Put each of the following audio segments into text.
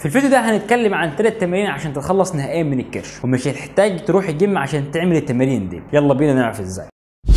في الفيديو ده هنتكلم عن ثلاث تمارين عشان تتخلص نهائيا من الكرش ومش هتحتاج تروح الجيم عشان تعمل التمارين دي يلا بينا نعرف ازاي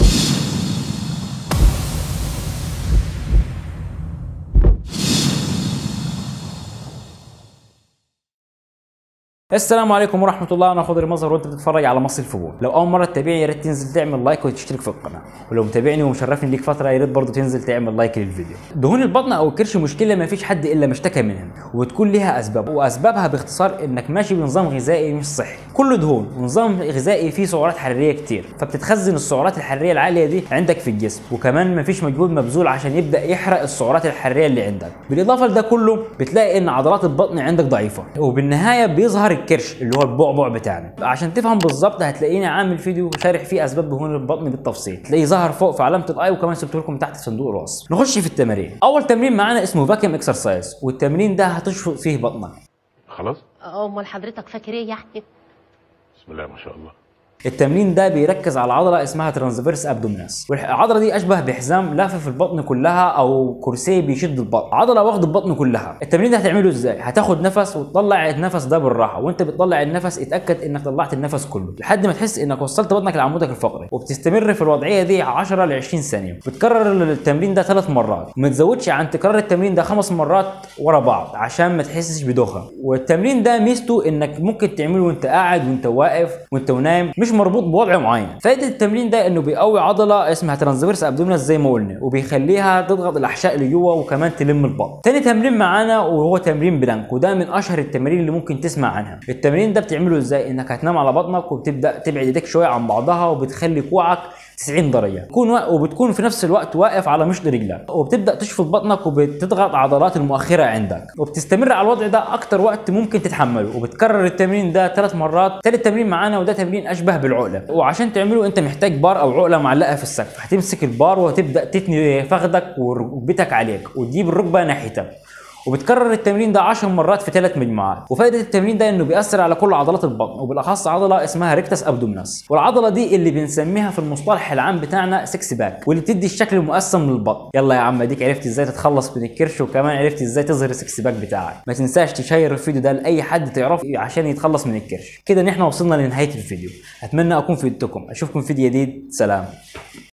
السلام عليكم ورحمة الله أنا خضر مظهر وأنت بتتفرج على مصر الفضول، لو أول مرة تتابعني يا ريت تنزل تعمل لايك وتشترك في القناة، ولو متابعني ومشرفني ليك فترة يا ريت برضه تنزل تعمل لايك للفيديو. دهون البطن أو الكرش مشكلة ما فيش حد إلا مشتكى منها، وبتكون ليها أسباب، وأسبابها باختصار إنك ماشي بنظام غذائي مش صحي، كله دهون، ونظام غذائي فيه سعرات حرارية كتير، فبتتخزن السعرات الحرارية العالية دي عندك في الجسم، وكمان ما فيش مجهود مبذول عشان يبدأ يحرق السعرات الحرارية اللي عندك، بالإضافة لده كله بتلاقي إن عضلات البطن عندك ضعيفة، وبالنهاية بيظهر الكرش اللي هو البعبع بتاعنا عشان تفهم بالظبط هتلاقيني عامل فيديو شارح فيه اسباب دهون البطن بالتفصيل تلاقيه ظهر فوق في علامه الاي وكمان سبت لكم تحت في صندوق الوصف نخش في التمارين اول تمرين معانا اسمه فاكيوم اكسرسايز والتمرين ده هتشفط فيه بطنك خلاص امال حضرتك فاكر ايه يعني بسم الله ما شاء الله التمرين ده بيركز على عضله اسمها ترانسفيرس ابدومينس والعضله دي اشبه بحزام لافف البطن كلها او كرسي بيشد البطن عضله واخد البطن كلها التمرين ده هتعمله ازاي هتاخد نفس وتطلع النفس ده بالراحه وانت بتطلع النفس اتاكد انك طلعت النفس كله لحد ما تحس انك وصلت بطنك لعمودك الفقري وبتستمر في الوضعيه دي 10 ل 20 ثانيه بتكرر التمرين ده ثلاث مرات وما تزودش عن تكرار التمرين ده خمس مرات ورا بعض عشان ما تحسش بدوخه والتمرين ده ميزته انك ممكن تعمله وانت قاعد وانت واقف وانت نايم مش مربوط بوضع معين فائده التمرين ده انه بيقوي عضله اسمها ترانسفيرس ابدومينال زي ما قلنا وبيخليها تضغط الاحشاء لجوه وكمان تلم البطن تاني تمرين معانا وهو تمرين بلانك وده من اشهر التمارين اللي ممكن تسمع عنها التمرين ده بتعمله ازاي انك هتنام على بطنك وبتبدا تبعد ايديك شويه عن بعضها وبتخلي كوعك 90 درجه تكون وا... وبتكون في نفس الوقت واقف على مشط رجلك وبتبدا تشفط بطنك وبتضغط عضلات المؤخره عندك وبتستمر على الوضع ده اكتر وقت ممكن تتحمله وبتكرر التمرين ده ثلاث مرات ثالث تمرين معانا وده تمرين اشبه بالعقله وعشان تعمله انت محتاج بار او عقله معلقه في السقف هتمسك البار وتبدا تتني فخدك وركبتك عليك وتجيب الركبه ناحيتك وبتكرر التمرين ده 10 مرات في ثلاث مجموعات وفائده التمرين ده انه بيأثر على كل عضلات البطن وبالاخص عضله اسمها ريكتس ابدومينس والعضله دي اللي بنسميها في المصطلح العام بتاعنا سكس باك واللي بتدي الشكل المقسم للبطن يلا يا عم اديك عرفت ازاي تتخلص من الكرش وكمان عرفت ازاي تظهر السكس باك بتاعك ما تنساش تشير الفيديو ده لاي حد تعرفه عشان يتخلص من الكرش كده نحن وصلنا لنهايه الفيديو اتمنى اكون فدتكم اشوفكم في فيديو جديد سلام